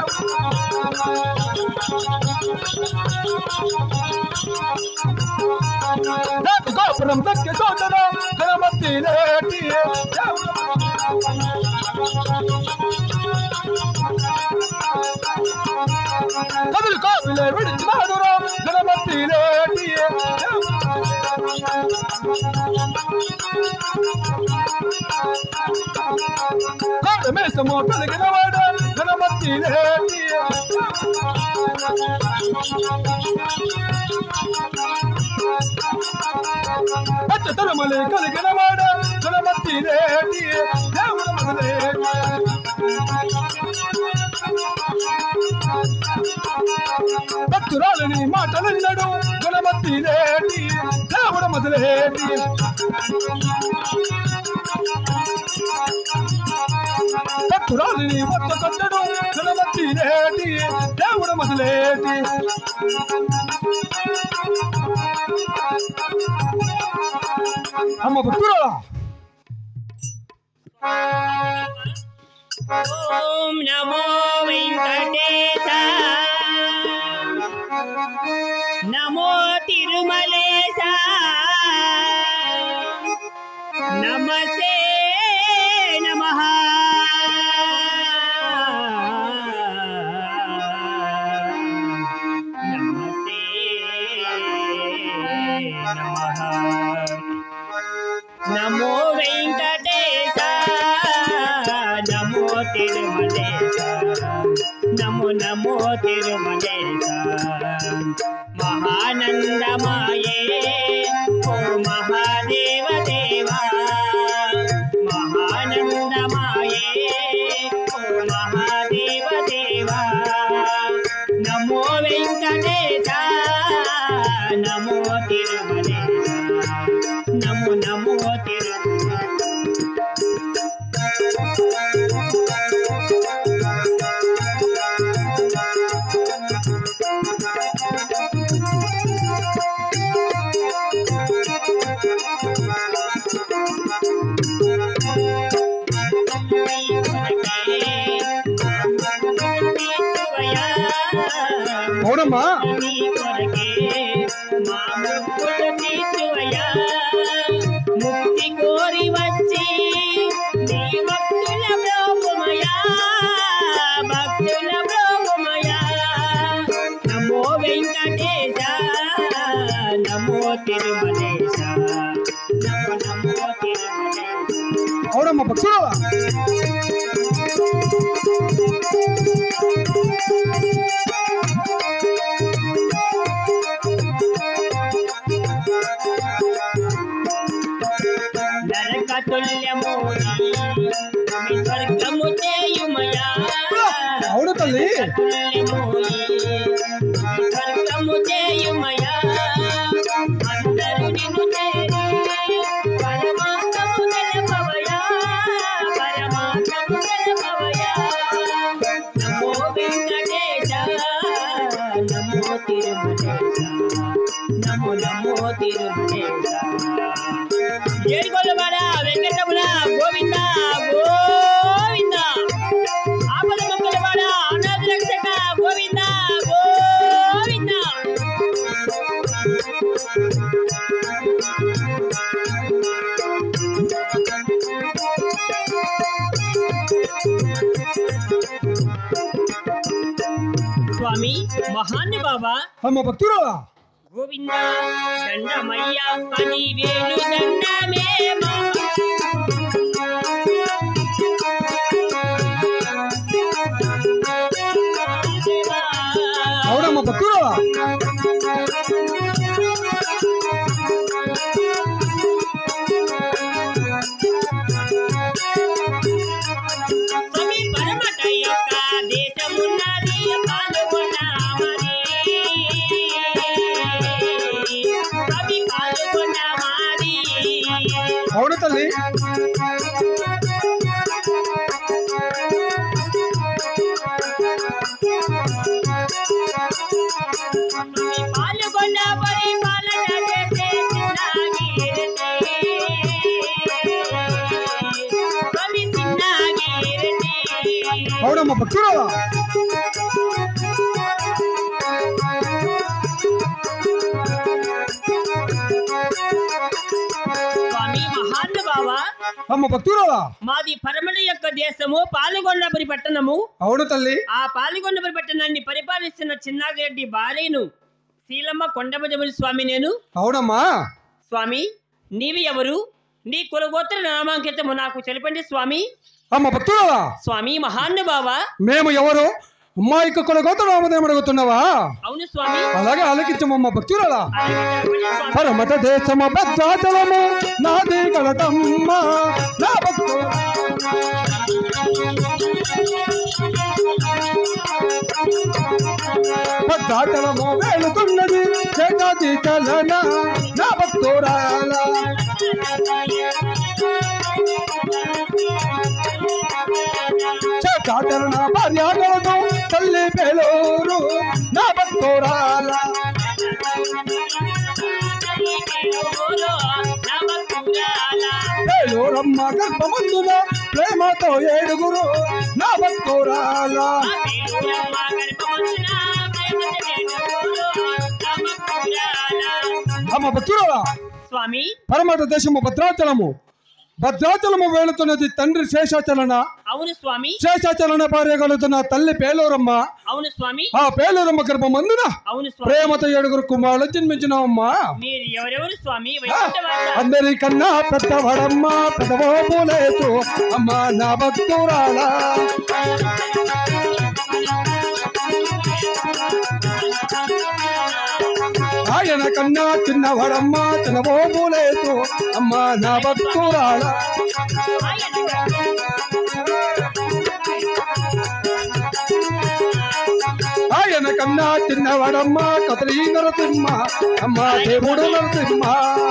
నాటి గోపురం దక్కి సోదర గణపతి లేటి కదులు కోపిలే విడిచినాడురా గణపతి లేటి కాడ మేసము కలిగిన వాడు గణపతి లేటి పచ్చ తరుమలే కలిగిన వాడు గణపతి లేటి దేవుడు మొదలేటి భక్తురాలని మాటలన్నడు గణపతి లేటి దేవుడు మొదలేటి భక్తురాలిని వద్ద కొట్టడు గణపతి లేటి దేవుడు మొదలేటి అమ్మ భక్తురాలా ఓం నమో వెంకటేశ నమో తిరుమలేశ నమస్తే నమ నమస్తే నమః నమో వెంకటేశ నమో తిరుమలేశ నమో నమో తిరుమలేశ మహానందమాయే ఓ మహాదేవ దేవా మహానందమాయే ఓ మహాదేవ దేవా నమో వెంకటేశ నమో తిరుమలేశ నమో నమో తిరుమల అవునమ్మా నీ కొరకే మా మొక్కులు తీర్చువయ్యా. ముక్తి కోరి వచ్చి నీ భక్తుల బ్రోపుమయా, భక్తుల బ్రోపుమయా. నమో వెంకటేశ నమో తిరుమలేశ నమో నమో తిరుమలేశ అవునమ్మా భక్తురాలా నరకతుల్యము భూమి స్వర్గము చేయుమయా అవును తల్లి నరకతుల్యము భూమి స్వర్గము చేయుమయా అందరూ నిన్ను చేరి పరమాత్మము తెలపవయా పరమాత్మము తెలపవయా నమో వెంకటేశ నమో తిరుమలేశ నమో నమో తిరుమలేశ ఏడుకొల్లవాడ వెంకటరమణ గోవింద గోవింద ఆపద మొక్కలవాడ అనాథ రక్షక గోవింద గోవింద స్వామి మహానుభావ అమ్మ భక్తురాలా గోవింద దండమయ్య పది వేలు దండమేమో అవునమ్మ భక్తురాలా స్వామి పరమట యొక్క దేశమున్నది పాల్గొన్నామని స్వామి పాల్గొన్నామని అవును తల్లి పాల్గొన్న పరిపాలన చేసే చిన్నాగిరిని. స్వామి చిన్నాగిరిని. అవునమ్మ భక్తురాలా అమ్మ భక్తురాలా మాది పరమడి యొక్క దేశము పాల్గొండపురి పట్టణము అవును తల్లి ఆ పాల్గొండపురి పట్టణాన్ని పరిపాలిస్తున్న చిన్నాగిరెడ్డి భార్యను శీలమ్మ కొండభజముని స్వామి నేను అవునమ్మా స్వామి నీవి ఎవరు నీ కులగోత్ర నామాంకితము నాకు తెలపండి స్వామి అమ్మ భక్తురాలా స్వామి మహానుభావ మేము ఎవరు మా యొక్క కొనగోత నామదేం అడుగుతున్నావా అవును స్వామి అలాగే ఆలకించమమ్మ భక్తురాలా అలాగే తెలపండి స్వామి. పరమట దేశమ భద్రాచలము నాది కలటమ్మ నా భక్తు భద్రాచలము వేలుతున్నది జగతి చలన నా భక్తురాల చేతాచరణ భార్యాగలతో తల్లి పేలూరు నా భక్తురాల పేలూరమ్మ గర్భమందున ప్రేమతో ఏడుగురు నా భక్తురాల అమ్మ భక్తురాల స్వామి పరమట దేశము భద్రాచలము భద్రాచలము వేలుతున్నది తండ్రి శేషాచలన అవును స్వామి శేషాచలన భార్య కలుగుతున్న తల్లి పేలూరమ్మ అవును స్వామి ఆ పేలూరమ్మ గర్భమందున అవును స్వామి ప్రేమతో ఏడుగురు కుమారులు జన్మించినావమ్మా మీరు ఎవరెవరు స్వామి వైకుంఠవాస అందరికన్నా పెద్దవాడమ్మ పెదవో పూలేదు అమ్మ నా భక్తురాల ఆయన కన్నా చిన్నవాడమ్మ చిన్నవో పూలేదు అమ్మ నా భక్తురాల ఆయన కన్నా చిన్నవాడమ్మ కదలి నరసింహ అమ్మ దేవుడు నరసింహ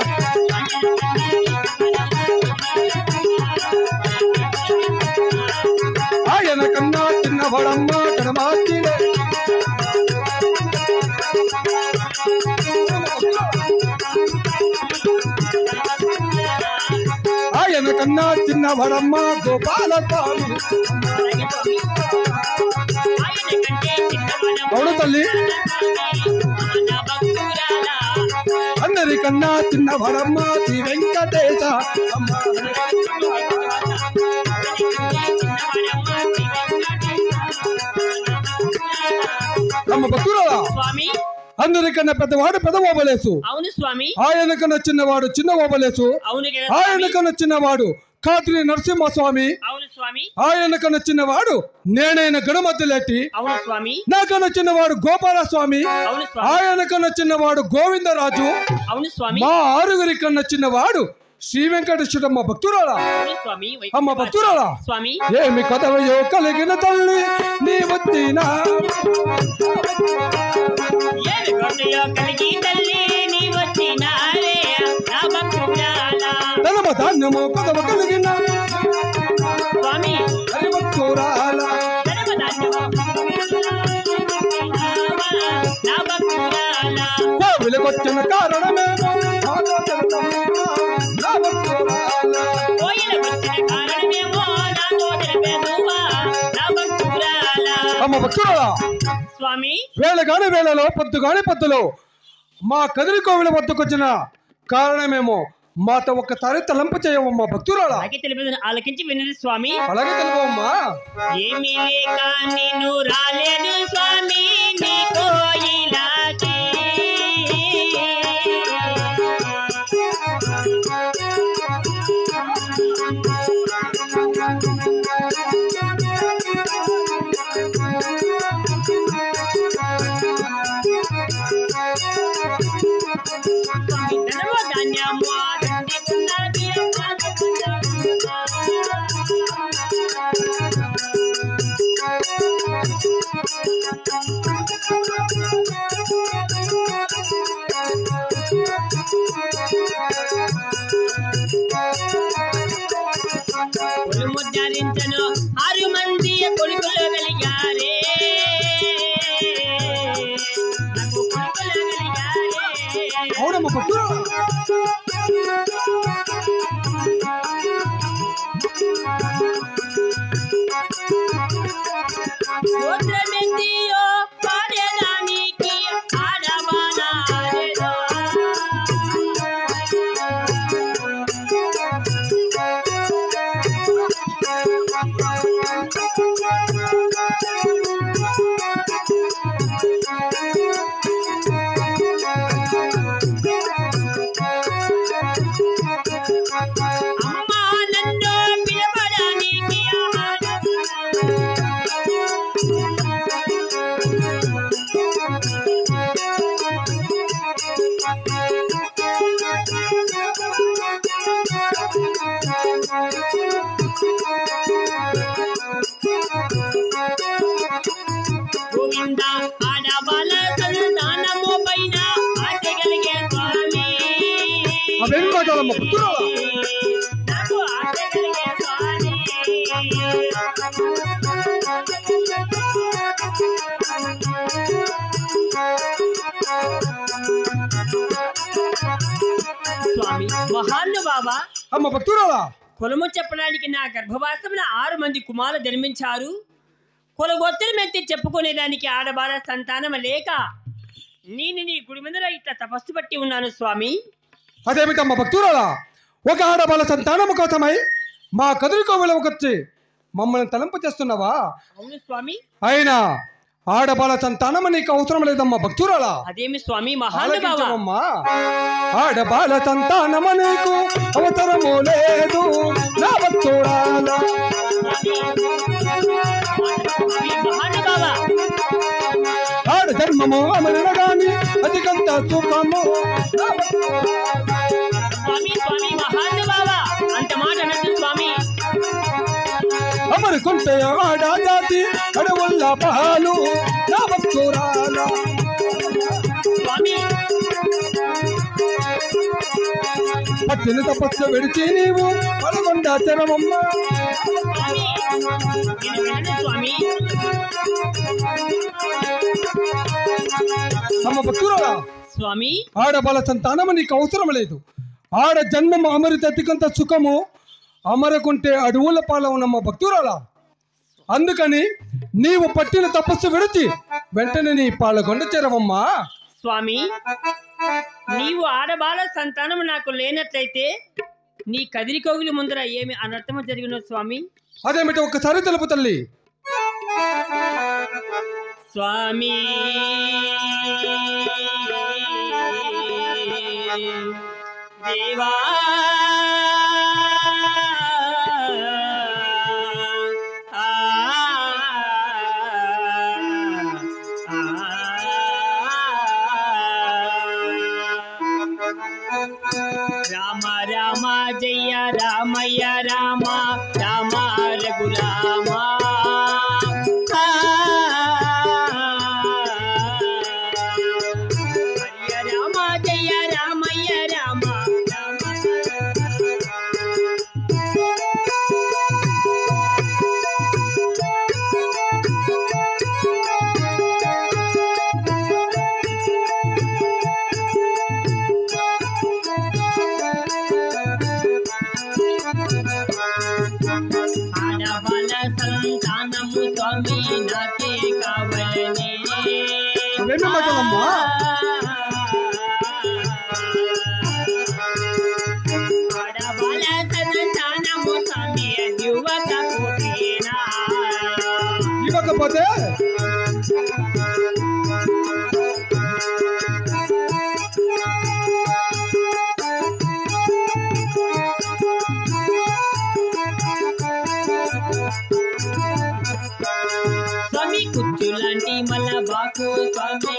ఆయన కన్నా చిన్నవాడమ్మ కడమార్చిలే ఆయన కన్నా చిన్నవాడమ్మ గోపాల స్వామి అవును తల్లి అందరికన్నా చిన్నవాడమ్మ శ్రీ వెంకటేశ అమ్మ అమ్మ భక్తురాలా స్వామి అందరికన్నా పెద్దవాడు పెద్ద ఓబలేసు అవును స్వామి ఆయన కన్నా చిన్నవాడు చిన్న ఓబలేసు అవును కదా ఆయన స్వామి? కన్నా చిన్నవాడు కాత్రి నరసింహస్వామి అవును స్వామి ఆయన కన్నా చిన్నవాడు నేనైన గణమతిలేటి అవును స్వామి నాకన్నా చిన్నవాడు గోపాల స్వామి అవును స్వామి ఆయన కన్నా చిన్నవాడు గోవిందరాజు అవును స్వామి మా ఆరుగురి కన్నా చిన్నవాడు శ్రీ వెంకటేశ్వరమ్మ భక్తురాలా అవును స్వామి అమ్మ భక్తురాలా స్వామి ఏమి కదవయో కలిగిన తల్లి నీ వచ్చిన ఏమి కొండయో కలిగి తల్లి నీ వచ్చినారే నా భక్తురాల ధనమ ధాన్యము కదవ కలిగిన స్వామి హరి భక్తురాల ధనపదార్థము నా భక్తురాల కోవిలకొచ్చిన కారణమేమో ఆలోచనతమ్మ, నా భక్తురాల కోయిల వచ్చిన కారణమేమో నాతో తెలిపేదువా నా భక్తురాల అమ్మ భక్తురాలా స్వామి వేళ కాని వేళలో పొద్దు కాని పొద్దులో మా కదిరి కోవిల వద్దకొచ్చిన కారణమేమో మాతో ఒక్కసారి తలంపు చేయవమ్మా భక్తురాలా అలాగే తెలిపేది ఆలకించి వినండి స్వామి అలాగే తెలుపమ్మా ఏమి లేక నేను రాలేదు స్వామి నీ కోయిలాకి స్వామి ధనము ధాన్యము ఆనందికున్నది కొలుము ధరించను ఆరు మంది కొడుకులు కలిగారే నాకు కొడుకులు కలిగారే అవునమ్మ భక్తురాలా గోత్రమెత్తియో పాడేదానికి ఆడబానాడేదో. స్వామి మహాన్ను బాబా అమ్మ భక్తురాలా కులము చెప్పడానికి నా గర్భవాసమున ఆరు మంది కుమారులు జన్మించారు కులగొత్తులు మెత్తి చెప్పుకునేదానికి ఆడబాల సంతానం లేక నేను నీ గుడి ముందర ఇట్లా తపస్సు పట్టి ఉన్నాను స్వామి అదేమిటమ్మ భక్తురాలా ఒక ఆడబాల సంతానము కోసమై మా కదురుకోవలకొచ్చి మమ్మల్ని తలంపు చేస్తున్నావా అవును స్వామి అయినా ఆడబాల సంతానము నీకు అవసరం లేదమ్మా భక్తురాలా అదేమి స్వామి మహాను బాబా ఆలకించవమ్మా ఆడబాల సంతానము నీకు అవసరము లేదు నా భక్తురాలా స్వామి మహాను బాబా ఆడ జన్మము అమరణగాని అధికంత సుఖము నా భక్తురాలా. స్వామి స్వామి మహాను బాబా అంత మాట అనద్దు స్వామి అమరుకుంటే ఆడ జాతి అడవుల్ల పాలు నా భక్తురాలా స్వామి పట్టిన తపస్సు విడిచి నీవు పలగొండ చరమమ్మ స్వామి నేను వినను స్వామి అమ్మ భక్తురాలా స్వామి ఆడబల సంతానము నీకు అవసరం లేదు ఆడ జన్మము అమరిత అతికంత సుఖము అమరకుంటే అడవుల పాలవునమ్మ భక్తురాలా అందుకని నీవు పట్టిన తపస్సు విడిచి వెంటనే నీ పాలగొండ చేరవమ్మా స్వామి నీవు ఆడబాల సంతానం నాకు లేనట్లయితే నీ కదిరి కోగులి ముందర ఏమి అనర్థము జరిగిన స్వామి అదేమిటి ఒక్కసారి తెలుపు తల్లి స్వామి దేవా ఆ, రామ రామ జయ రామయ్య రామ రామ రఘురామ హరియ రామ జయ రామయ్య రామ రామ ఆడబల సంతానము స్వామి నాకే కావలనే అవేమి మాటలమ్మా? ఆడబల సంతానము స్వామి యువక పుట్టినా ఇవ్వకపోతే స్వామి కుచ్చులాంటి మల్ల బాకు స్వామి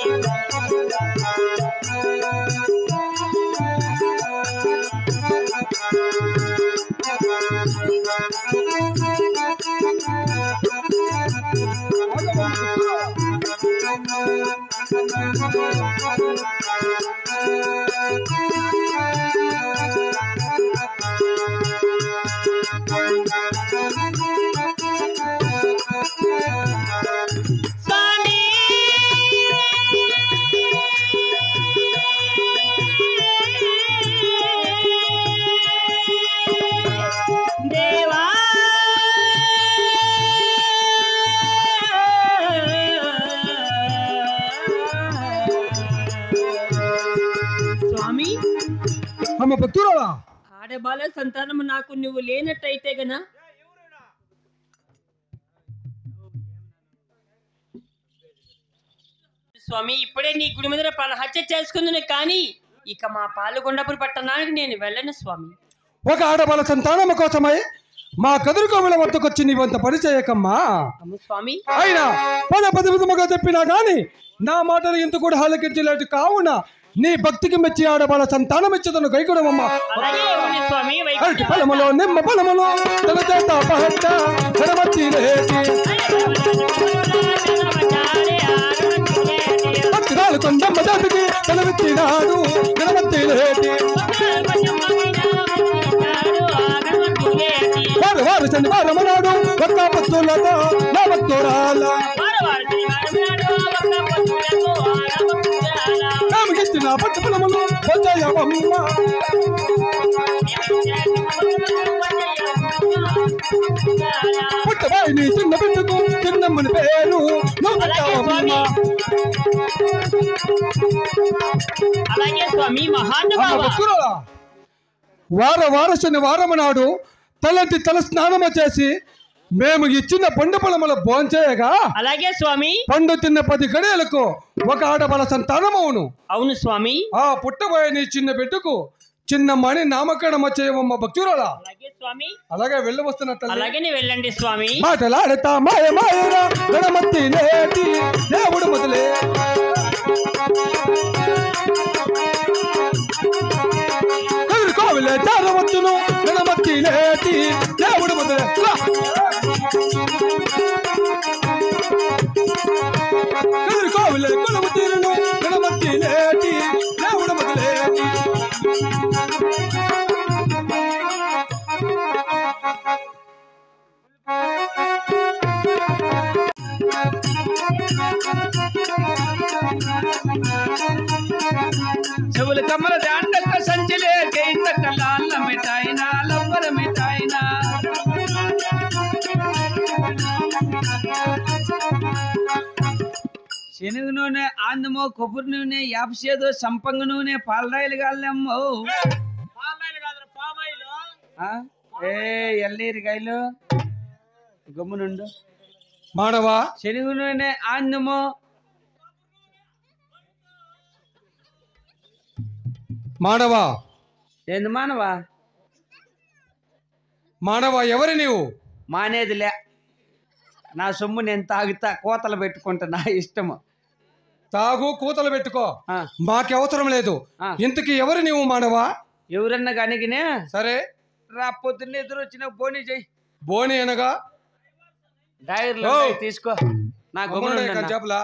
స్వామి దేవా స్వామి అమ్మ భక్తురాలా ఆడబాల సంతానము నాకు నువ్వు లేనట్టయితే గనా స్వామి ఇప్పుడే నీ గుడి మీద హత్య చేసుకుందును కానీ ఇక మా పాలుగొండపురి పట్టణానికి నేను వెళ్ళను స్వామి ఒక ఆడబల సంతానము కోసమై మా కదురుకోవిల వద్దకొచ్చి నీవంత పని చేయకమ్మా అమ్మ స్వామి అయినా పద పద విధముగా చెప్పినా గాని నా మాటలు ఇంత కూడా ఆలకించలేటు కావున నీ భక్తికి మెచ్చి ఆడబల సంతానం ఇచ్చదను గైకుడమమ్మ అలాగే ఉంది స్వామి అరటి వైకుంఠ ఫలములో నిమ్మ ఫలములో తన చేత పహట్ట గణపతి లేటి భక్తురాలు కొండమ్మ దాటికి తలవిచ్చినాడు గణపతి లేటి వారు వారు శనివారం నాడు ఒక్క భక్తులతో నా భక్తురాల నామకిచ్చిన పట్టు ఫలములు వచ్చాయమ్మ తెలిపేను నువ్వు అలాగే స్వామి అలాగే స్వామి అమ్మ మహానుభావ భక్తురాలా వార వార శనివారం నాడు తలంటి తల స్నానము చేసి మేము ఇచ్చిన పండు పొలముల భోంచేయగా అలాగే స్వామి పండు తిన్న పది గడియలకు ఒక ఆడబల సంతానమవును అవును స్వామి ఆ పుట్టబోయే నీ చిన్న బిడ్డకు చిన్న మణి నామకరణం చేయవమ్మ భక్తురాలా అలాగే స్వామి అలాగే వెళ్ళి వస్తున్న తల్లి అలాగనే వెళ్ళండి స్వామి మాటలాడతా మాయ మాయరా గణమతి నేటి దేవుడు మొదలే కోవిలే చారవచ్చును గణమతి నేటి దేవుడు మొదలే కోవిలే కులము తీరును గణమతి నేటి దేవుడు మొదలేటి చెవులు కమ్మల దాండక సంచలే కేంద్ర లాల్ల మిఠాయినా లబ్బర మిఠాయినా శనగ నూనె ఆందమో కొబ్బరి నూనె యాపసేదో సంపంగ నూనె పాలరాయలు గాళ్ళమ్మో ఆ? ఏ ఎల్లీరికాయలు గమ్మునుండు మానవా శనగ నూనె ఆందమో మానవా ఏంది మానవా మానవా ఎవరి నీవు మానేదిలే నా సొమ్ము నేను తాగుతా కోతలు పెట్టుకుంటా నా ఇష్టము తాగు కూతలు పెట్టుకో ఆ, మాకు అవసరం లేదు ఆ. ఇంతకి ఎవరు నీవు మానవా ఎవరన్నా కనిగినే సరే రా పొద్దున్న ఎదురు వచ్చిన పోనీ చెయ్యి బోని అనగా డైర్లు ఓ. ఉన్నాయి, తీసుకో నా అమ్మనుడే గమ్మునుండన్నా. కంచాపులా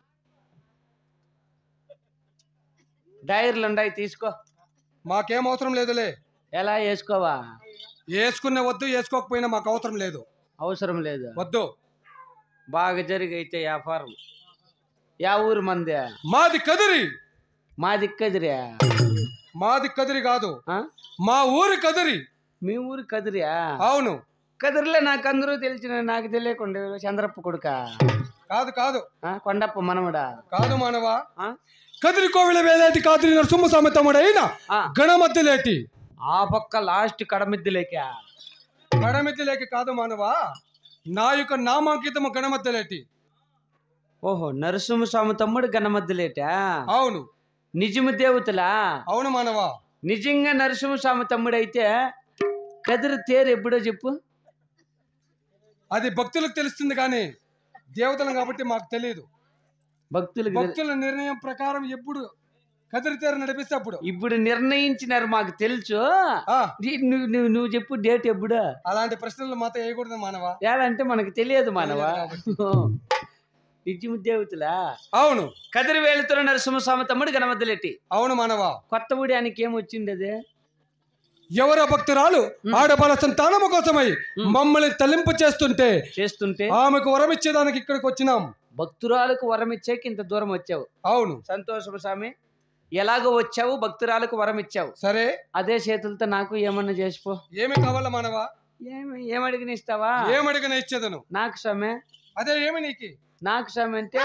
డైర్లు ఉన్నాయి తీసుకో మాకేం అవసరం లేదులే ఎలా వేసుకోవా వేసుకునే వద్దు వేసుకోకపోయినా మాకు అవసరం లేదు అవసరం లేదు వద్దు బాగా జరిగైతే వ్యాపారం యా ఊరు మంది మాది కదిరి మా దిక్కదిరా మాది కదిరి కాదు ఆ? మా ఊరి కదిరి మీ ఊరు కదిరియా అవును కదిరిలే నాకు అందరూ తెలిసిన నాకు తెలియకుండా చంద్రప్ప కొడుక కాదు కాదు కొండప్ప మనవడా కాదు మానవా ఆ? కదిరి కోవిల వేలేటి కాదిరి నరసింహ స్వామి తమ్ముడైన ఆ, గణమధ్యలేటి ఆ పక్క లాస్ట్ కడమిద్దులేక గణమధ్యలేకి కాదు మానవా నా యొక్క నామాంకితము గణమధ్యలేటి ఓహో నరసింహస్వామి తమ్ముడు గణమద్దులేటా అవును నిజము దేవతలా అవును మానవా నిజంగా నరసింహస్వామి తమ్ముడైతే కదిరి తేరు ఎప్పుడో చెప్పు అది భక్తులకు తెలుస్తుంది కానీ దేవతలు కాబట్టి మాకు తెలియదు భక్తులకు తెలి- భక్తుల నిర్ణయం ప్రకారం ఎప్పుడు కదిరి తేరు నడిపిస్తే అప్పుడు ఇప్పుడు నిర్ణయించినారు మాకు తెలుసు ఆ, ఈ- నువ్వు నువ్వు నువ్వు చెప్పు డేట్ ఎప్పుడు అలాంటి ప్రశ్నలు మాతో వేయకూడదు మానవా ఏదంటే మనకు తెలియదు మానవా తెలియదు నిజము దేవతలా అవును కదిరి వేలుతున్న నరసింహస్వామి తమ్ముడు గణమద్దులెట్టి అవును మానవా కొత్త ఊడానికి ఏమొచ్చింది అదే ఎవరో భక్తురాలు ఆడబల సంతానము కోసమై మమ్మల్ని తలింపు చేస్తుంటే చేస్తుంటే ఆమెకు వరం ఇచ్చేదానికి ఇక్కడికి వచ్చినాం భక్తురాలకు వరం ఇచ్చాక ఇంత దూరం వచ్చావు అవును సంతోషం స్వామి ఎలాగో వచ్చావు భక్తురాలకు వరం ఇచ్చావు సరే అదే చేతులతో నాకు ఏమన్నా చేసిపో ఏమి కావాలా మానవా ఏమి ఏమడిగిన ఇస్తావా ఏమడిగిన ఇచ్చేదను నాకు స్వామి అదే ఏమి నీకి నాకు స్వామి అంటే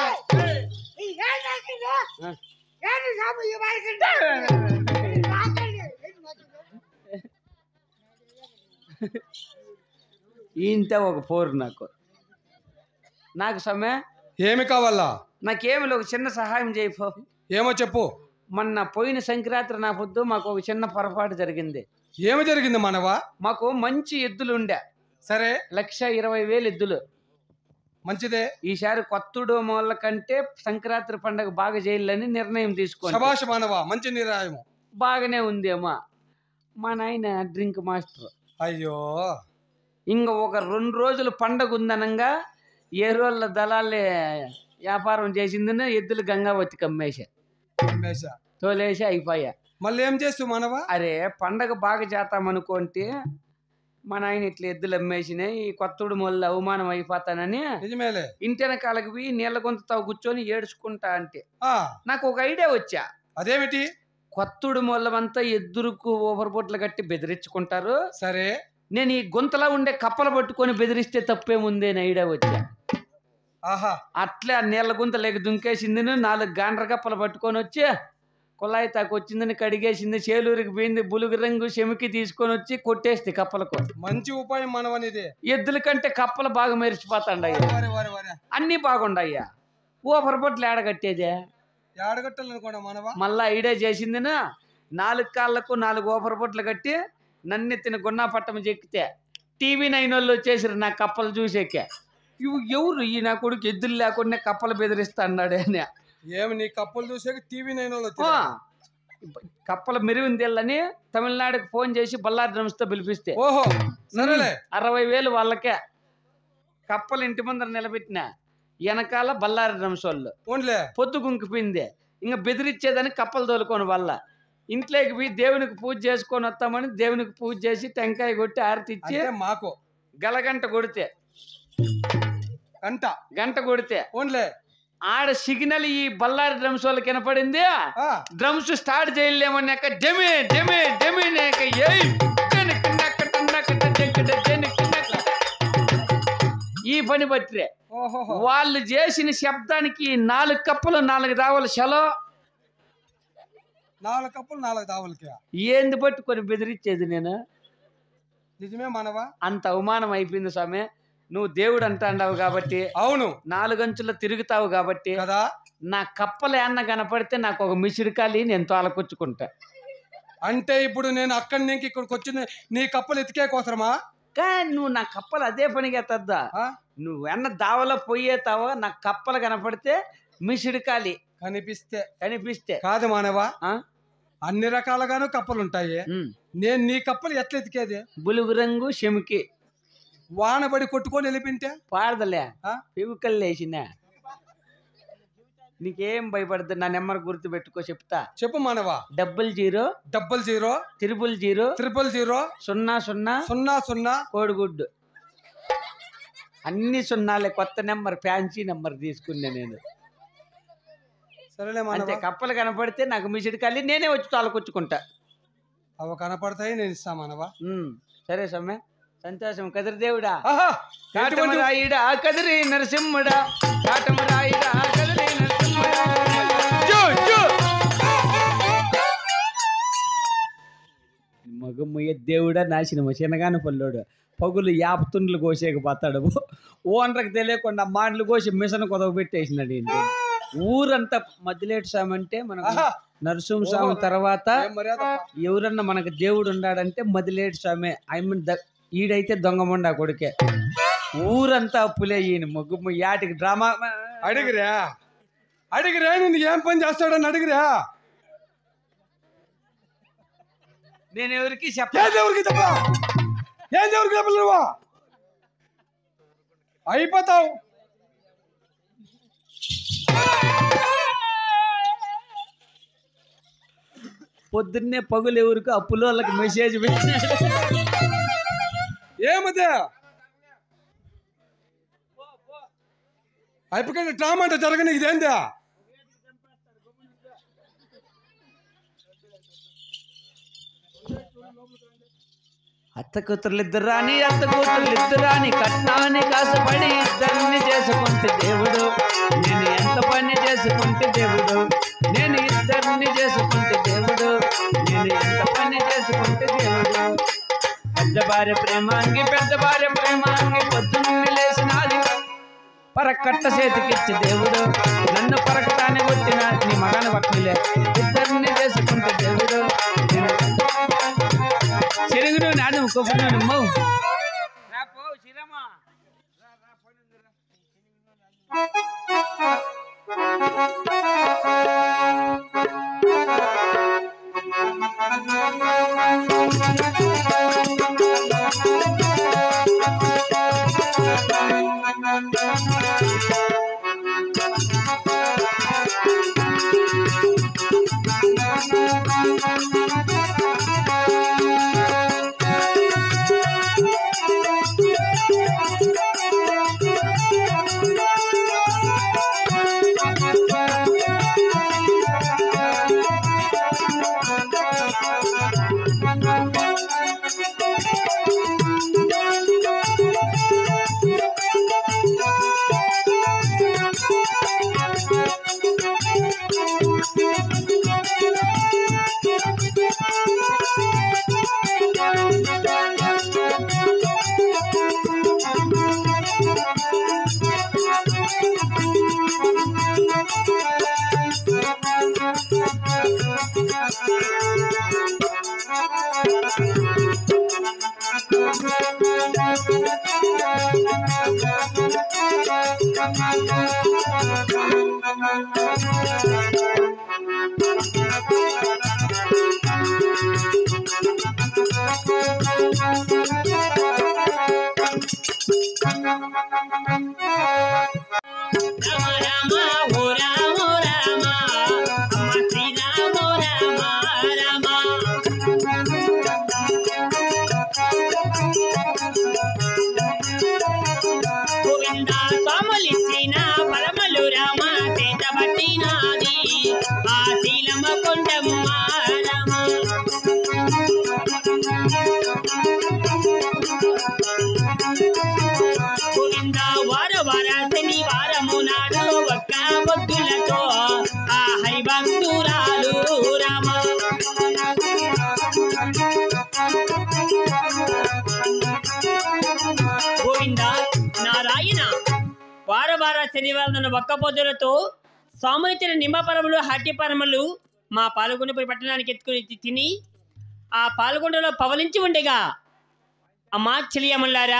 ఇంత ఒక పోరు నాకు నాకు స్వామి ఏమి కావాలా నాకేమి ఒక చిన్న సహాయం చేయపో ఏమో చెప్పు మొన్న పోయిన సంక్రాంతి నా పొద్దు మాకు ఒక చిన్న పొరపాటు జరిగింది ఏమి జరిగింది మానవా మాకు మంచి ఎద్దులు ఉండే సరే లక్ష ఇరవై వేలు ఎద్దులు మంచిదే ఈసారి కొత్తుడు మూల కంటే సంక్రాంతి పండగ బాగా చేయాలని నిర్ణయం తీసుకోండి శభాష్ మానవా మంచి నిర్ణయము బాగానే ఉందేమో మా నాయన డ్రింక్ మాస్టర్ అయ్యో ఇంకా ఒక రెండు రోజులు పండగ ఉందనంగా ఏ రోజుల దళాలే వ్యాపారం చేసిందని ఎద్దులు గంగావతి కమ్మేసా రమేష. తోలేసి అయిపోయా మళ్ళీ ఏం చేస్తూ మానవా అరే పండగ బాగా చేద్దాం అనుకుంటే మా నాయన ఇట్లా ఎద్దులు అమ్మేసినాయి ఈ కొత్తడు మొల్ల అవమానం అయిపోతానని నిజమేలే ఇంటి వెనకాలకి పోయి నీళ్ళ గొంతుతో కూర్చొని ఏడ్చుకుంటా అంటే ఆ నాకు ఒక ఐడియా వచ్చా అదేమిటి కొత్తుడు మొల్లమంతా ఎద్దురుకు ఓవర్ బొట్లు కట్టి బెదిరించుకుంటారు సరే నేను ఈ గుంతలో ఉండే కప్పలు పట్టుకొని బెదిరిస్తే తప్పేముంది అని ఐడియా వచ్చా ఆహా అట్లే ఆ నీళ్ళ గుంతలేక దుంకేసింది నాలుగు గాండ్ర కప్పలు పట్టుకొని వచ్చి కుళాయి తాకు వచ్చిందని కడిగేసింది చేలూరికి పోయింది బులుగు రంగు చెమికి తీసుకొని వచ్చి కొట్టేస్తే కప్పలకు మంచి ఉపాయం మనవనిది ఎద్దుల కంటే కప్పలు బాగా మెరిచిపోతాండయ్యా వరే వరే వరే అన్నీ బాగుండయ్యా ఊపర పొట్లు ఏడగట్టేదే ఏడగట్టాలనుకోండి మనవా మళ్ళా ఐడియా చేసిందినా నాలుగు కాళ్ళకు నాలుగు ఊపర పొట్లు కట్టి నన్నెత్తిన గున్నా పట్టం చెక్కితే టీవీ నైన్ వాళ్ళు వచ్చేసారు నా కప్పలు చూసేకే ఇవి ఎవరు ఈ నా కొడుకు ఎద్దులు లేకుండా కప్పలు బెదిరిస్తా అన్నాడే అని ఏమి నీ కప్పులు చూసాక టీవీ నైన్ వాళ్ళు ఆ, కప్పల మెరువిని తెల్లని తమిళనాడుకి ఫోన్ చేసి బల్లారి డ్రమ్స్తో పిలిపిస్తే ఓహో సరేలే అరవై వేలు వాళ్ళకే కప్పలు ఇంటి ముందర నిలబెట్టిన వెనకాల బల్లారి డ్రమ్స్ వాళ్ళు ఓన్లే పొద్దు గుంకిపోయింది ఇంకా బెదిరించేదని కప్పలు తోలుకోని వల్ల ఇంట్లోకి పోయి దేవునికి పూజ చేసుకొని వస్తామని దేవునికి పూజ చేసి టెంకాయ కొట్టి ఆరతి ఇచ్చి అంటే మాకు గలగంట కొడితే గంట గంట కొడితే ఓన్లే ఆడ సిగ్నల్ ఈ బల్లారి డ్రమ్స్ వాళ్ళకి వినపడింది ఆ, డ్రమ్స్ స్టార్ట్ చేయలేమన్నాక డెమే డెమే డెమే నాక ఏయ్ టనక నక టనక టనక టనక నక. ఈ పని బట్టిరే ఓహోహో వాళ్ళు చేసిన శబ్దానికి నాలుగు కప్పులు నాలుగు దావలు సెలో నాలుగు కప్పులు నాలుగు దావులకి ఏంది పట్టుకొని బెదిరించేది నేను నిజమే మనవా అంత అవమానం అయిపోయింది స్వామి నువ్వు దేవుడు అంటాండావు కాబట్టి అవును నాలుగంచుల్లో తిరుగుతావు కాబట్టి కదా నా కప్పలు ఏమన్నా కనపడితే నాకు ఒక మిసిరికాలి నేను తోలకొచ్చుకుంటా అంటే ఇప్పుడు నేను అక్కడి నుంచి ఇక్కడికి వచ్చింది నీ కప్పలు ఎతికే కోసరమా కానీ నువ్వు నా కప్పలు అదే పనిగా తద్దా ఆ? నువ్వెన్న దావలో పోయేతావో నా కప్పలు కనపడితే మిసిడికాలి కనిపిస్తే కనిపిస్తే కాదు మానవా ఆ? అన్ని రకాలుగాను కప్పలు ఉంటాయి ఉమ్. నేను నీ కప్పలు ఎట్లా ఎతికేది బులుగు రంగు చెమికి వానబడి కొట్టుకొని వెళ్ళిపింటే పాడదలే ఆ? పివుకలు లేచిన నీకేం భయపడదు నా నెంబర్ గుర్తు పెట్టుకో చెప్తా చెప్పు మానవా double zero double zero triple zero triple zero సున్నా సున్నా సున్నా సున్నా కోడిగుడ్డు అన్ని సున్నాలే కొత్త నెంబర్ ఫ్యాన్సీ నెంబర్ తీసుకున్నా నేను సరేలే అంతే మానవా కప్పలు కనపడితే నాకు మిసిడి కాలి నేనే వచ్చి తాలకొచ్చుకుంటా అవి కనపడతాయి నేను ఇస్తా మానవా ఉమ్, సరే సమ్మె సంతోషం కదిరి దేవుడా ఆహా ఎటువంటి- కాటమరాయుడా కదిరి నరసింహుడా కాటమరాయుడా కదిరి నరసింహుడా జో, జో. మగమ్మయ్య దేవుడా నాశనము చిన్నగాని పల్లోడు పగులు యాపతుండ్లు కోసేకపోతాడు ఓనర్కి తెలియకుండా మాండ్లు కోసి మిషన్ కొదవ పెట్టేసినాడు ఈయన. ఊరంతా మధ్యలేటి స్వామి అంటే మనకు ఆహా నరసింహ స్వామి తర్వాత ఏం మర్యాద ఎవరన్నా మనకు దేవుడు ఉన్నాడంటే Madileti Swami I mean the ఈడైతే దొంగముండా కొడుకే ఊరంతా అప్పులే ఈయన ముగ్గు యాటికి డ్రామా అడిగిరా అడిగిరా నేను ఏం పని చేస్తాడని అడిగిరా నేను ఎవరికి చెప్ప ఏ దేవుడికి చెప్పా ఏ దేవుడికి చెప్పలు నువ్వు అయిపోతావు పొద్దున్నే పగులు ఎవరికి అప్పులో వాళ్ళకి మెసేజ్ పెట్టినాడు ఏమదే అయిపోయి డ్రామా అంటే జరగని ఇదేందా అత్త కూతుర్లు ఇద్దరు రాని అత్త కూతుర్లు ఇద్దరు రాని కట్నాన్ని కాసపడి ఇద్దరిని చేసుకుంటే దేవుడు నేను ఎంత పని చేసుకుంటే దేవుడు నేను ఇద్దరిని చేసుకుంటే దేవుడు నేను ఎంత పని చేసుకుంటే దేవుడు పెద్ద భార్య ప్రేమాంగి పెద్ద భార్య ప్రేమాంగి పొద్దున్నే లేచినాది పరకట్ట చేతికిచ్చి దేవుడు నన్ను పరకటాన్ని కొట్టిన నీ మగాన్ని పట్టులే ఇద్దరిని చేసుకుంటే దేవుడు నేను చెరుగును నాడు కొబ్బరి నమ్ము రామ రామ ఓ రామ ఓ రామ అమ్మ శ్రీరామ ఓ రామ రామ గోవింద స్వాములిచ్చిన పరమలు రామ చేత పట్టినాది ఆ శీలమ కొండమ్మ రామ గోవింద వార వార శనివారము నాడు ఒక్క భక్తులతో ఆ హరిభక్తురాలు రామ గోవింద నారాయణ వార వార శనివారం ఒక్క పొద్దులతో స్వాములిచ్చిన నిమ్మపరములు హట్టిపరములు మా పాల్గొండపై పట్టణానికి ఎత్తుకుని తిని ఆ పాల్గొండలో పవలించి ఉండగా అమ్మా చెలియమల్లారా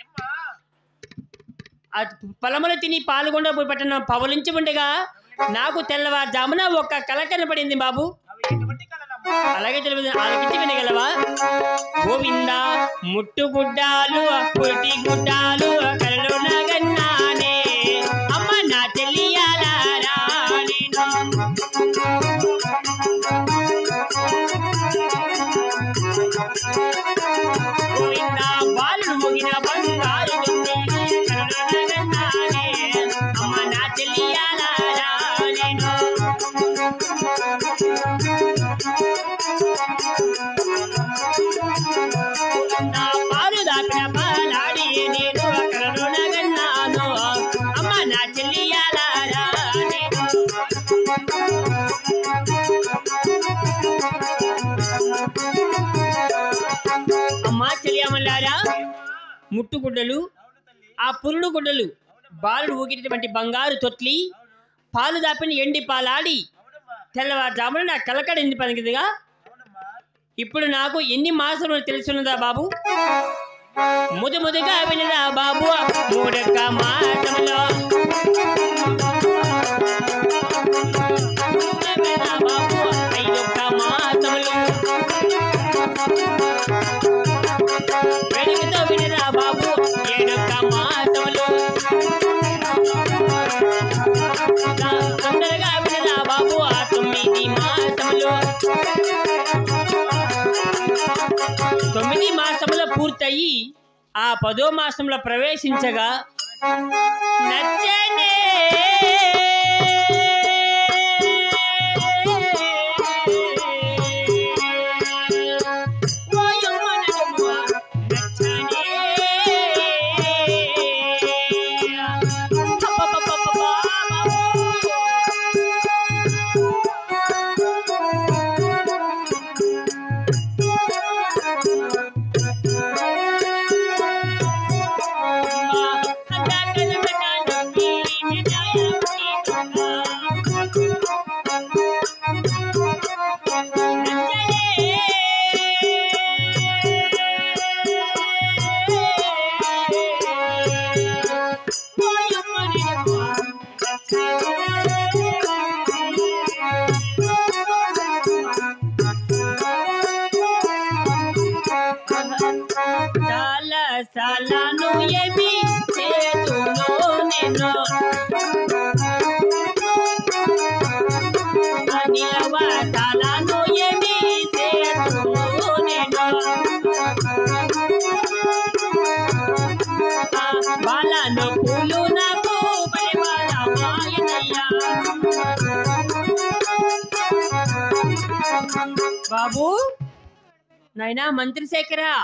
ఆ పొలములు తిని పాల్గొండపోయి పట్టణం పవలించి ఉండగా నాకు తెల్లవారుజామున ఒక్క కల కనపడింది బాబు అలాగే తెలియదు ఆలకించి వినగలవా గోవింద ముట్టుగుడ్డాలు పుట్టి గుడ్డాలు కలలో నగన్నానే అమ్మ నా చెల్లియాలారా నేను గోవింద బాలుడు ముగిన బంగారు దుండీలు కలలో నగన్నానే అమ్మ నా చెల్లియాలారా నేను నా పాలు దాపిన పాలాడి నేను కలలో నగన్నాను అమ్మ నా చెల్లియాలారా నేను అమ్మా చెల్లియమ్మలారా ముట్టుగుడ్డలు ఆ పురుడు గుడ్డలు బాలుడు ఊగినటువంటి బంగారు తొట్లి పాలు దాపిన ఎండి పాలాడి తెల్లవారుజామున నా కలకడింది పనికిదిగా ఇప్పుడు నాకు ఎన్ని మాసాలు తెలుసున్నదా బాబు ముదు ముదుగా వినరా బాబు మూడొక్క మాసంలో వినరా బాబు ఐదొక్క మాసములు వెనుకతో వినరా బాబు ఏడొక్క మాసములు తొందరగా వినరా బాబు ఆ తొమ్మిది మాసములు తొమ్మిది మాసముల పూర్తయి ఆ పదో మాసంలో ప్రవేశించగా నచ్చనే ఓయమ్మ నగమ్మ, నచ్చనే. సాల సాలను ఏమి చేతును నేను నిలవ సాలను ఏమి చేతును నేను ఆ బాలను పూలు నాకు పరివారమాయనయ్యా బాబు నాయనా మంత్రి శేఖరా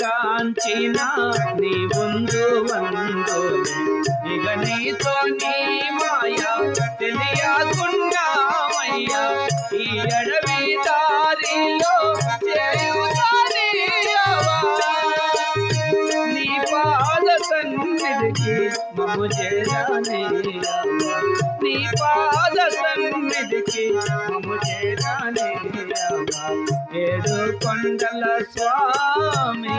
గాంచిన నీ ముందు వందులు ఇక నీతో నీ మాయ తెలియకున్నామయ్యా ఈ అడవి దారిలో చేయుదానియవా. నీ పాద సన్నిధికి మమ్ము చేరానయ్యా నీ పాద సన్నిధికి మమ్ము చేరానయ్యా ఏడు కొండల స్వామి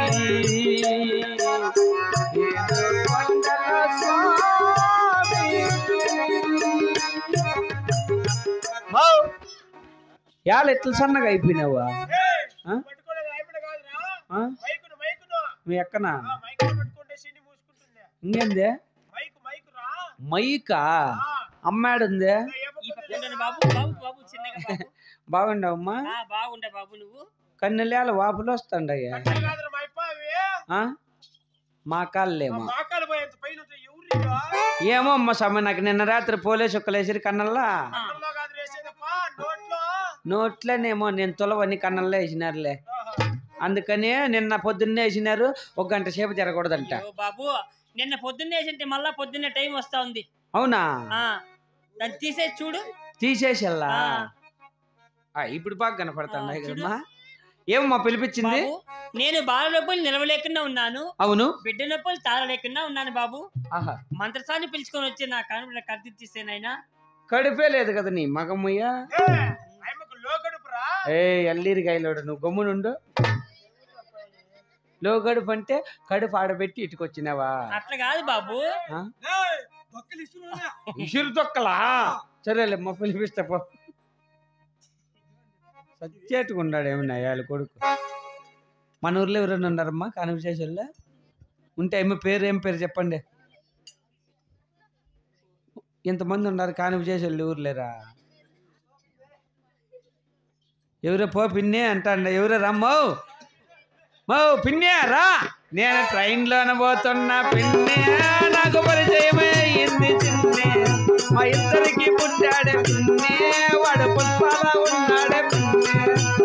ఏడు కొండల స్వామి మౌ యాళ్ళు ఎట్లా సన్నగా అయిపోయినావా ఆ? ఆ? మీ ఎక్కనా ఇంకేందే మైకా అమ్మాడుందే ఈ పక్కన బాబు బాబు బాబు చిన్నగా బాబు బాగుండవమ్మా ఆ, బాగుండే బాబు నువ్వు కన్నెలేల వాపులు వస్తుండయ్యా ఆ? మా కాళ్ళేమో ఏమో అమ్మ స్వామి నాకు నిన్న రాత్రి పోలే చుక్కలేసిరి కన్నల్లా ఆ, నోట్లోనేమో నేను తొలవని కన్నల్లో వేసినారులే అందుకని నిన్న పొద్దున్నే వేసినారు ఒక గంట సేపు జరగకూడదంట అయ్యో బాబు నిన్న పొద్దున్నే వేసింటే మళ్ళా పొద్దున్నే టైం వస్తా ఉంది అవునా ఆ దాన్ని తీసేసి చూడు తీసేసేలా ఆ. ఆ, ఇప్పుడు బాగా కనపడుతుంది ఆ, చూడు. కదమ్మా ఏమమ్మా పిలిపించింది బాబు నేను బాల నొప్పులు నిలవలేకుండా ఉన్నాను అవును బిడ్డ నొప్పులు తాళలేకుండా ఉన్నాను బాబు ఆహా మంత్రసాన్ని పిలుచుకొని వచ్చి నా కాను కత్తి తీసేనైనా కడుపే లేదు కదా నీ మగమ్మయ్య ఏ ఎల్లీరి గాయలోడు నువ్వు గమ్మునుండు లో గడుపు అంటే కడుపు ఆడబెట్టి ఇటుకొచ్చినావా అట్లా కాదు బాబు ఆ? ఇసురు తొక్కలా సరేలే మా పిలిపిస్తా పో సచ్చేట్టుగా ఉన్నాడు ఏమన్నా వాళ్ళ కొడుకు మన ఊర్లో ఎవరైనా ఉన్నారమ్మా కాన్వర్సేషన్లో ఉంటే ఏమో పేరు ఏం పేరు చెప్పండి ఇంతమంది ఉన్నారు కాన్వర్సేషన్లు ఊర్లేరా ఎవరో పో పిన్నే అంటాండ ఎవరో రమ్మో మో పిన్నే రా నేను ట్రైన్లోన పోతున్నా పిన్నే నాకు పరిచయమే అయింది చిన్నే మా ఇద్దరికి పుట్టాడే పిన్నే వాడు పుష్పాల ఉన్నాడే పిన్నే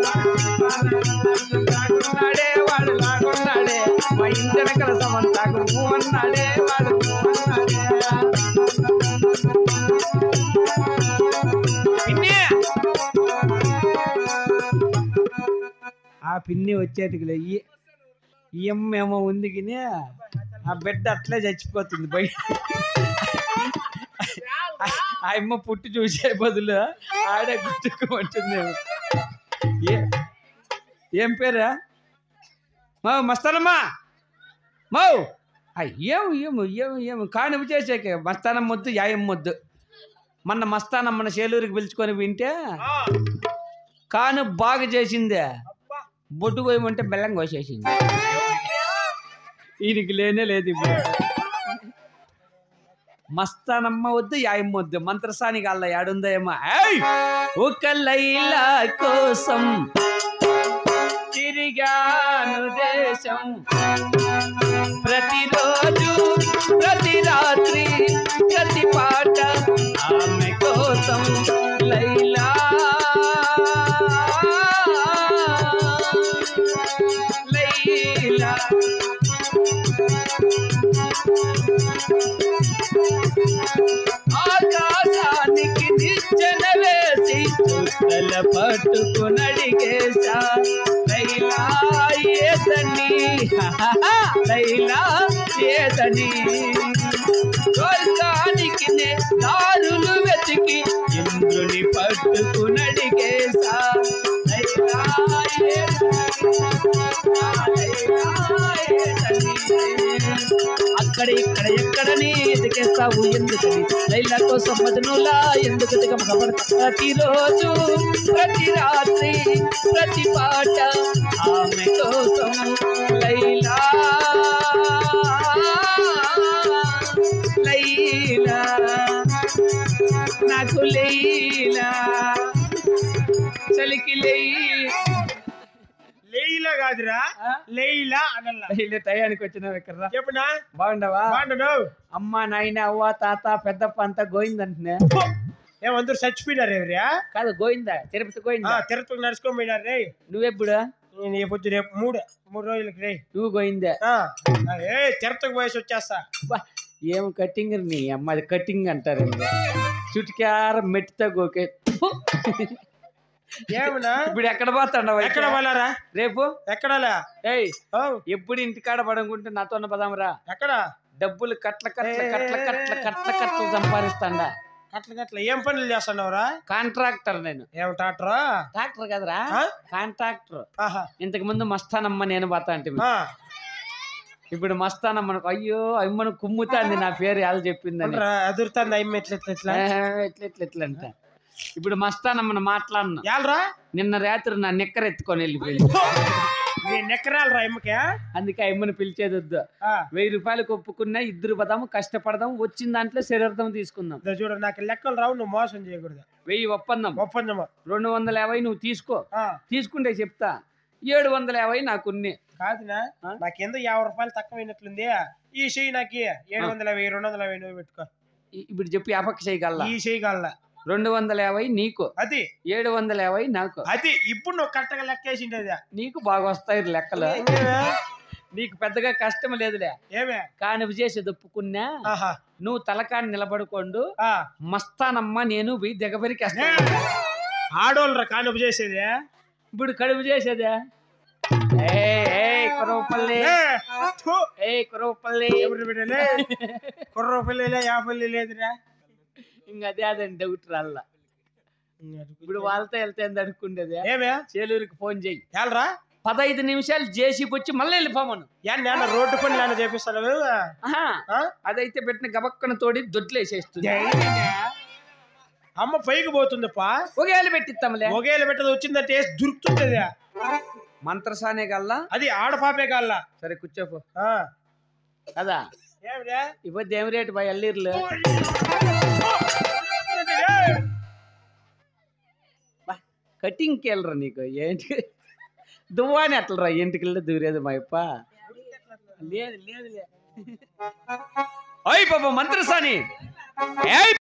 లాగున్నాడే వాడు లాగున్నాడే మా ఇంటి వెనకల సమంతాకు నువ్వు అన్నాడే వాడు నువ్వు అన్నాడే పిన్నే ఆ పిన్ని వచ్చేటికి ఈ ఈ అమ్మ ఏమో ఉంది గిని ఆ బిడ్డ అట్లే చచ్చిపోతుంది బయట ఆ అమ్మ పుట్టి చూసే బదులు ఆడే గుర్తుకోమంటుంది ఏ ఏం పేరా మా మస్తానమ్మా మౌ ఆ, ఏం ఏము ఏం ఏం కానివి చేసేకే మస్తానం మొద్దు యాయం మొద్దు మొన్న మస్తానమ్మన సేలూరికి పిలుచుకొని వింటే కాను బాగా చేసిందే బొట్టు కోయమంటే బెల్లం కోసేసింది ఈయనకి లేనే లేదు ఇప్పుడు మస్తానమ్మ వద్దు యాయమ్మ వద్దు మంత్రసానికి అల్ల యాడుందో ఏమో ఏయ్! ఒక లైలా కోసం తిరిగాను దేశం ప్రతిరోజు ప్రతి రాత్రి ప్రతి పాట ఆమె కోసం లైలా లైలా ఆకాశానికి నిచ్చెన వేసి చుట్టల పట్టుకుని అడిగేశా లైలా ఏదని లైలా ఏదని స్వర్గానికి నే దారులు వెతికి ఇంద్రుని పట్టుకుని అడిగేశా లైలా ఏదని లైలా ఏదని అక్కడ ఇక్కడ ఎక్కడని ఎదికేస్తావు ఎందుకని లైలా కోసం మదనులా ఎందుకు దిగమగబడతా ప్రతిరోజు ప్రతి రాత్రి ప్రతి పాట ఆమె కోసం లైలా లైలా నాకు లైలా చలికి లై లేయిలా కాదురా ఆ? లేయిలా అనల్లా లైలా టయానికి వచ్చినావు ఇక్కడ చెప్పునా బాగుండవా బాగుండను అమ్మ నాయన అవ్వ తాత పెద్దప్ప అంతా గోయిందంటున్నా ఏమందరూ చచ్చిపోయినారు ఎవరియా కాదు గోయిందా తిరుపతి గోయిందా తిరుపతికి నడుచుకొని పోయినారు రే నువ్వెప్పుడు నేను ఏ పొద్దు రేపు మూడు మూడు రోజులకి రే నువ్వు పోయిందే ఆ, ఏ తిరుపతికి పోయేసి వచ్చేస్తా బా, ఏం కటింగ్ నీ అమ్మ అది కటింగ్ అంటారు చుట్టుకార మెట్టితో గోకే ఫు. ఏమన్నా ఇప్పుడు ఎక్కడ పోతాండవు ఎక్కడ పోలారా రేపు ఎక్కడలే ఏయ్ ఓ, ఎప్పుడు ఇంటికాడ పడనుకుంటే నాతో పదామరా ఎక్కడ డబ్బులు కట్ల కట్ల కట్ల కట్ల కట్ల కట్ల సంపాదిస్తాండా కట్ల కట్ల ఏం పనులు చేస్తున్నావురా కాంట్రాక్టర్ నేను ఏం టాటరా ట్రాక్టర్ కదరా ఆ? కాంట్రాక్టర్ ఆహా ఇంతకు ముందు మస్తానమ్మ నేను పోతా అంటే ఆ, ఇప్పుడు మస్తానమ్మను అయ్యో అమ్మను కుమ్ముతాంది నా పేరు ఎలా చెప్పిందని ఉండరా, అదురుతాంది అమ్మ ఎట్లా ఎట్లా ఎట్లా ఏ, ఎట్ల ఎట్ల ఎట్ల అంట ఇప్పుడు మస్తానమ్మను మాట్లాడినా యాలరా నిన్న రాత్రి నా నిక్కర ఎత్తుకొని వెళ్ళిపోయింది నీ నెక్కరాలరా అమ్మకే అందుకే ఆ అమ్మని పిలిచేది వద్దు ఆ, వెయ్యి రూపాయలకు ఒప్పుకున్నా ఇద్దరు పదాము కష్టపడదాం వచ్చిన దాంట్లో శరీరం తీసుకుందాం ఇదో చూడు నాకు లెక్కలు రావు నువ్వు మోసం చేయకూడదు వెయ్యి ఒప్పందం ఒప్పందమా రెండు వందల యాభై నువ్వు తీసుకో ఆ, తీసుకుంటే చెప్తా ఏడు వందల యాభై నాకున్ని కాదునా ఆ? నాకేందో యాభై రూపాయలు తక్కువైనట్లుంది ఈ చెయ్యి నాకు ఏడు వందల యాభై రెండు వందల యాభై నువ్వు పెట్టుకో ఇ- ఇప్పుడు చెప్పి అపక్ష చేయగల ఈ చెయ్యి కాళ్ళ రెండు వందల యాభై నీకు అది ఏడు వందల యాభై నాకు అది ఇప్పుడు నువ్వు కరెక్ట్గా లెక్కేసిండేది నీకు బాగా వస్తాయి లెక్కలు ఇంకేమే? నీకు పెద్దగా కష్టం లేదులే ఏమే కానీ చేసేది ఒప్పుకున్నా ఆహా నువ్వు తలకాని నిలబడుకోండు ఆ. మస్తానమ్మ నేను పోయి దిగబరికి ఏ, ఆడోళ్ళరా కానుపు చేసేది ఇప్పుడు కడుపు చేసేదే ఏయ్, ఏయ్, కురవపల్లి ఏ, థు, ఏ కురవపల్లి ఎవరు బిడ్డలే కుర్ర పిల్లలే యా పిల్లి లేదురా ఇంకా అదే అదని డౌట్ రాల్లా ఇప్పుడు వాళ్ళతో వెళ్తే ఎంత అనుకుండేది ఏమే చేలూరుకి ఫోన్ చేయి ఏలరా పదహైదు నిమిషాలు జేసీపీ వచ్చి మళ్ళీ వెళ్ళిపోమను యా నేను రోడ్డు పని నేను చేపిస్తాను ఆహా, ఆ? అదైతే పెట్టిన గబక్కన తోడి దొడ్లేసేస్తుంది అమ్మ పైకి పోతుందిపా ఒకేళ్ళు పెట్టిస్తాంలే ఒకేళ్ళు పెట్టదు వచ్చిందంటే వేసి దొరుకుతుంది మంత్రసానే గల్లా అది ఆడపాపే కాళ్ళ సరే కూర్చోపో ఆ. కదా ఏమిరా? ఇప్పుడు ఏం రేటు బాయ్ అల్లీర్లు కటింగ్కి వెళ్ళరా నీకు ఏంటి దువ్వాని అట్లరా ఇంటికి దూరేది మా అప్ప లేదు లేదు లే అయ్యి పాప మంత్రసాని ఏయ్